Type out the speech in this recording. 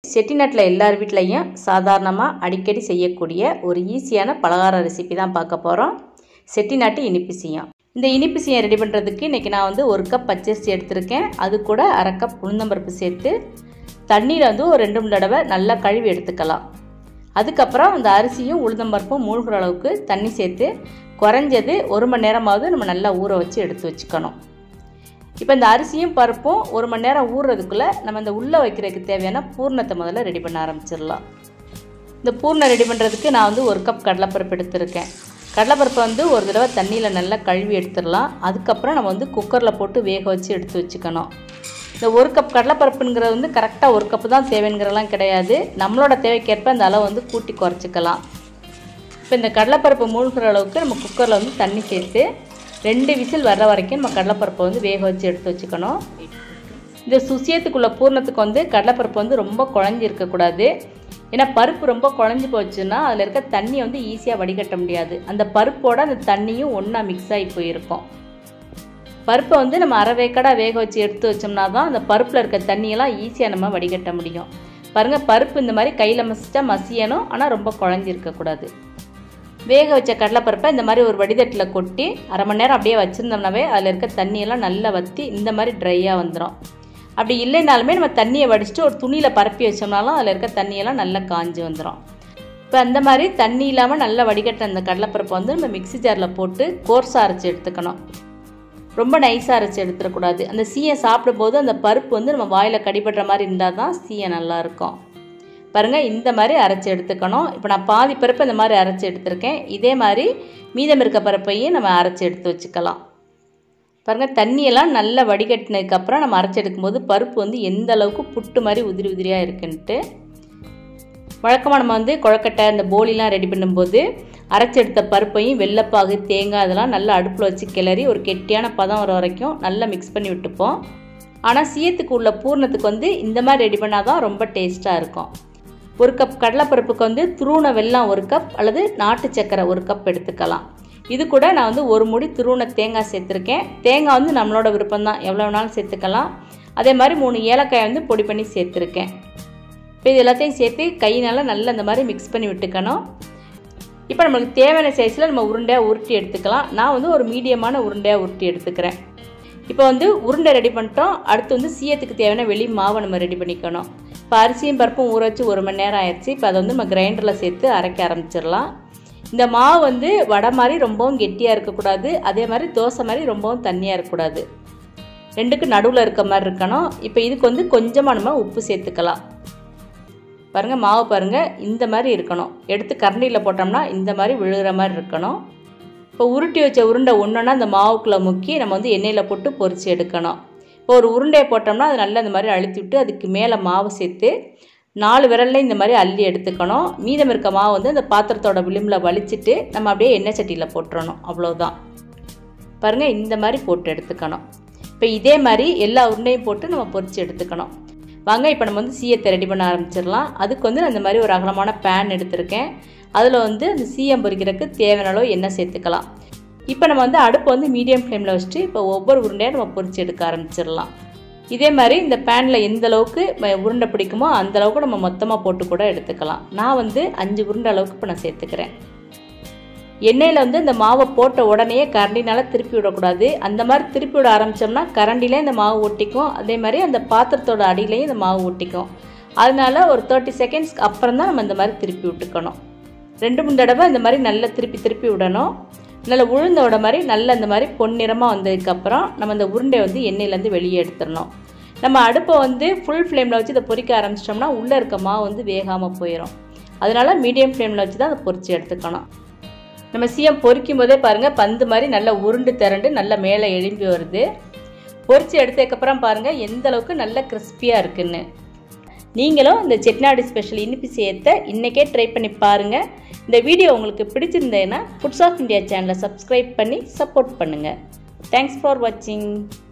செட்டிநாட்டில் எல்லார் வீட்லேயும் சாதாரணமாக அடிக்கடி செய்யக்கூடிய ஒரு ஈஸியான பலகார ரெசிபி தான் பார்க்க போகிறோம் செட்டிநாட்டு இனிப்பு சீயம் இந்த இனிப்பு சீயம் ரெடி பண்ணுறதுக்கு இன்றைக்கி நான் வந்து ஒரு கப் பச்சரிசி எடுத்திருக்கேன் அது கூட அரை கப் உளுந்தம்பருப்பு சேர்த்து தண்ணியில் வந்து ஒரு ரெண்டு மூணு தடவை நல்லா கழுவி எடுத்துக்கலாம் அதுக்கப்புறம் அந்த அரிசியும் உளுந்தம்பருப்பும் மூழ்கிற அளவுக்கு தண்ணி சேர்த்து குறைஞ்சது ஒரு மணி நேரமாவது நம்ம நல்லா ஊற வச்சு எடுத்து வச்சுக்கணும் இப்போ இந்த அரிசியும் பருப்பும் ஒரு மணி நேரம் ஊறுறதுக்குள்ளே நம்ம இந்த உள்ளே வைக்கிறதுக்கு தேவையான பூர்ணத்தை முதல்ல ரெடி பண்ண ஆரம்பிச்சிடலாம் இந்த பூர்ணம் ரெடி பண்ணுறதுக்கு நான் வந்து ஒரு கப் கடலைப்பருப்பு எடுத்திருக்கேன் கடலைப்பருப்பை வந்து ஒரு தடவை தண்ணியில் நல்லா கழுவி எடுத்துடலாம் அதுக்கப்புறம் நம்ம வந்து குக்கரில் போட்டு வேக வச்சு எடுத்து வச்சுக்கணும் இந்த ஒரு கப் கடலைப்பருப்புங்கிறது வந்து கரெக்டாக ஒரு கப்பு தான் தேவைங்கிறலாம் கிடையாது நம்மளோட தேவைக்கேற்ப அந்த அளவு வந்து கூட்டி குறைச்சிக்கலாம் இப்போ இந்த கடலைப்பருப்பு மூழ்கிற அளவுக்கு நம்ம குக்கரில் வந்து தண்ணி சேர்த்து ரெண்டு விசில் வர்ற வரைக்கும் நம்ம கடலைப்பருப்பை வந்து வேக வச்சு எடுத்து வச்சுக்கணும் இந்த சுசியத்துக்குள்ள பூர்ணத்துக்கு வந்து கடலைப்பருப்பு வந்து ரொம்ப குழஞ்சி இருக்கக்கூடாது ஏன்னா பருப்பு ரொம்ப குழஞ்சி போச்சுன்னா அதில் இருக்க தண்ணியை வந்து ஈஸியாக வடிகட்ட முடியாது அந்த பருப்போட அந்த தண்ணியும் ஒன்றா மிக்ஸ் ஆகி போயிருக்கும் பருப்பை வந்து நம்ம அரை வேக்கடாக வேக வச்சு எடுத்து வச்சோம்னா தான் அந்த பருப்பில் இருக்க தண்ணியெல்லாம் ஈஸியாக நம்ம வடிகட்ட முடியும் பாருங்கள் பருப்பு இந்த மாதிரி கையில் மசிச்சா மசியணும் ஆனால் ரொம்ப குழஞ்சி இருக்கக்கூடாது வேக வச்ச கடலைப்பருப்பை இந்த மாதிரி ஒரு வடிதட்டில் கொட்டி அரை மணி நேரம் அப்படியே வச்சுருந்தோம்னாவே அதில் இருக்க தண்ணியெல்லாம் நல்லா வற்றி இந்த மாதிரி ட்ரையாக வந்துடும் அப்படி இல்லைனாலுமே நம்ம தண்ணியை வடிச்சிட்டு ஒரு துணியில் பரப்பி வச்சோம்னாலும் அதில் இருக்க தண்ணியெல்லாம் நல்லா காஞ்சி வந்துடும் இப்போ அந்த மாதிரி தண்ணி இல்லாமல் நல்லா வடிகட்ட அந்த கடலைப்பருப்பை வந்து நம்ம மிக்சி ஜாரில் போட்டு கோர்ஸாக அரைச்சி எடுத்துக்கணும் ரொம்ப நைஸாக அரைச்சி எடுத்துடக்கூடாது அந்த சீயை சாப்பிடும்போது அந்த பருப்பு வந்து நம்ம வாயில் கடிபடுற மாதிரி இருந்தால் தான் சீயை நல்லாயிருக்கும் பாருங்கள் இந்த மாதிரி அரைச்சி எடுத்துக்கணும் இப்போ நான் பாதி பருப்பு இந்த மாதிரி அரைச்சி எடுத்திருக்கேன் இதே மாதிரி மீதம் இருக்க பருப்பையும் நம்ம அரைச்சி எடுத்து வச்சுக்கலாம் பாருங்கள் தண்ணியெல்லாம் நல்லா வடிகட்டினதுக்கப்புறம் நம்ம அரைச்சி எடுக்கும்போது பருப்பு வந்து எந்த அளவுக்கு புட்டு மாதிரி உதிரி உதிரியாக இருக்குன்ட்டு வழக்கமாக நம்ம வந்து குழக்கட்டை இந்த போலிலாம் ரெடி பண்ணும்போது அரைச்சி எடுத்த பருப்பையும் வெள்ளைப்பாகு தேங்காய் இதெல்லாம் நல்லா அடுப்பில் வச்சு கிளறி ஒரு கெட்டியான பதம் வர வரைக்கும் நல்லா மிக்ஸ் பண்ணி விட்டுப்போம் ஆனால் சீயத்துக்கு உள்ள பூர்ணத்துக்கு வந்து இந்த மாதிரி ரெடி பண்ணால் தான் ரொம்ப டேஸ்ட்டாக இருக்கும் ஒரு கப் கடலைப்பருப்புக்கு வந்து துருவன வெல்லம் ஒரு கப் அல்லது நாட்டு சக்கரை ஒரு கப் எடுத்துக்கலாம் இது கூட நான் வந்து ஒரு முடி துருவன தேங்காய் சேர்த்துருக்கேன் தேங்காய் வந்து நம்மளோட விருப்பம் தான் எவ்வளோ வேணாலும் சேர்த்துக்கலாம் அதே மாதிரி மூணு ஏலக்காய் வந்து பொடி பண்ணி சேர்த்துருக்கேன் இப்போ இது எல்லாத்தையும் சேர்த்து கையினால் நல்லா இந்த மாதிரி மிக்ஸ் பண்ணி விட்டுக்கணும் இப்போ நம்மளுக்கு தேவையான சைஸில் நம்ம உருண்டையாக உருட்டி எடுத்துக்கலாம் நான் வந்து ஒரு மீடியமான உருண்டையாக உருட்டி எடுத்துக்கிறேன் இப்போ வந்து உருண்டை ரெடி பண்ணிட்டோம் அடுத்து வந்து சீயத்துக்கு தேவையான வெளி மாவை நம்ம ரெடி பண்ணிக்கணும் இப்போ அரிசியும் பருப்பும் ஊற வச்சு ஒரு மணி நேரம் ஆயிடுச்சு இப்போ அதை வந்து நம்ம கிரைண்டரில் சேர்த்து அரைக்க ஆரம்பிச்சிடலாம் இந்த மாவு வந்து வடை மாதிரி ரொம்பவும் கெட்டியாக இருக்கக்கூடாது அதே மாதிரி தோசை மாதிரி ரொம்பவும் தண்ணியாக இருக்கக்கூடாது ரெண்டுக்கு நடுவில் இருக்க மாதிரி இருக்கணும் இப்போ இதுக்கு வந்து கொஞ்சமாக நம்ம உப்பு சேர்த்துக்கலாம் பாருங்கள் மாவு பாருங்கள் இந்த மாதிரி இருக்கணும் எடுத்து கரண்டியில் போட்டோம்னா இந்த மாதிரி விழுகிற மாதிரி இருக்கணும் இப்போ உருட்டி வச்ச உருண்டை ஒன்றுனா அந்த மாவுக்குள்ளே முக்கி நம்ம வந்து எண்ணெயில் போட்டு பொரித்து எடுக்கணும் இப்போ ஒரு உருண்டையை போட்டோம்னா அது நல்லா இந்த மாதிரி அழுத்தி விட்டு அதுக்கு மேலே மாவு சேர்த்து நாலு விரல்ல இந்த மாதிரி அள்ளி எடுத்துக்கணும் மீதம் இருக்க மாவு வந்து அந்த பாத்திரத்தோட விளிம்பில் வலிச்சிட்டு நம்ம அப்படியே எண்ணெய் சட்டியில் போட்டுறணும் அவ்வளோதான் பாருங்கள் இந்த மாதிரி போட்டு எடுத்துக்கணும் இப்போ இதே மாதிரி எல்லா உருண்டையும் போட்டு நம்ம பொரித்து எடுத்துக்கணும் வாங்க இப்போ நம்ம வந்து சீயத்தை ரெடி பண்ண ஆரம்பிச்சிடலாம் அதுக்கு வந்து நான் இந்த மாதிரி ஒரு அகலமான பேன் எடுத்திருக்கேன் அதில் வந்து அந்த சீயம் பொரிக்கிறதுக்கு தேவையான அளவு எண்ணெய் சேர்த்துக்கலாம் இப்போ நம்ம வந்து அடுப்பை வந்து மீடியம் ஃப்ளேமில் வச்சுட்டு இப்போ ஒவ்வொரு உருண்டையாக நம்ம பொரித்து எடுக்க ஆரம்பிச்சிடலாம் இதே மாதிரி இந்த பேனில் எந்த அளவுக்கு உருண்டை பிடிக்குமோ அந்த அளவுக்கு நம்ம மொத்தமாக போட்டு கூட எடுத்துக்கலாம் நான் வந்து அஞ்சு உருண்டை அளவுக்கு இப்போ நான் சேர்த்துக்கிறேன் எண்ணெயில் வந்து இந்த மாவை போட்ட உடனே கரண்டினால் திருப்பி விடக்கூடாது அந்த மாதிரி திருப்பி விட ஆரம்பித்தோம்னா கரண்டிலே இந்த மாவு ஒட்டிக்கும் அதே மாதிரி அந்த பாத்திரத்தோட அடியிலையும் இந்த மாவு ஒட்டிக்கும் அதனால ஒரு தேர்ட்டி செகண்ட்ஸ்க்கு அப்புறம் தான் நம்ம இந்த மாதிரி திருப்பி விட்டுக்கணும் ரெண்டு மூணு தடவை இந்த மாதிரி நல்லா திருப்பி திருப்பி விடணும் நல்லா உளுந்த விட மாதிரி நல்லா இந்த மாதிரி பொன்னிறமாக வந்ததுக்கப்புறம் நம்ம இந்த உருண்டை வந்து எண்ணெயிலேருந்து வெளியே எடுத்துடணும் நம்ம அடுப்பை வந்து ஃபுல் ஃப்ளேமில் வச்சு இதை பொரிக்க ஆரம்பிச்சிட்டோம்னா உள்ளே இருக்க மாவு வந்து வேகாமல் போயிடும் அதனால் மீடியம் ஃப்ளேமில் வச்சு தான் அதை பொரித்து எடுத்துக்கணும் நம்ம சீயம் பொரிக்கும் போதே பாருங்கள் பந்து மாதிரி நல்லா உருண்டு திரண்டு நல்லா மேலே எழும்பி வருது பொரித்து எடுத்ததுக்கப்புறம் பாருங்கள் எந்த அளவுக்கு நல்லா கிறிஸ்பியாக இருக்குன்னு நீங்களும் இந்த செட்நாடு ஸ்பெஷல் இனிப்பு செய்யத்தை இன்றைக்கே ட்ரை பண்ணி பாருங்கள் இந்த வீடியோ உங்களுக்கு பிடிச்சிருந்தேன்னா ஃபுட்ஸ் ஆஃப் இந்தியா சேனலை சப்ஸ்கிரைப் பண்ணி சப்போர்ட் பண்ணுங்கள் தேங்க்ஸ் ஃபார் வாட்சிங்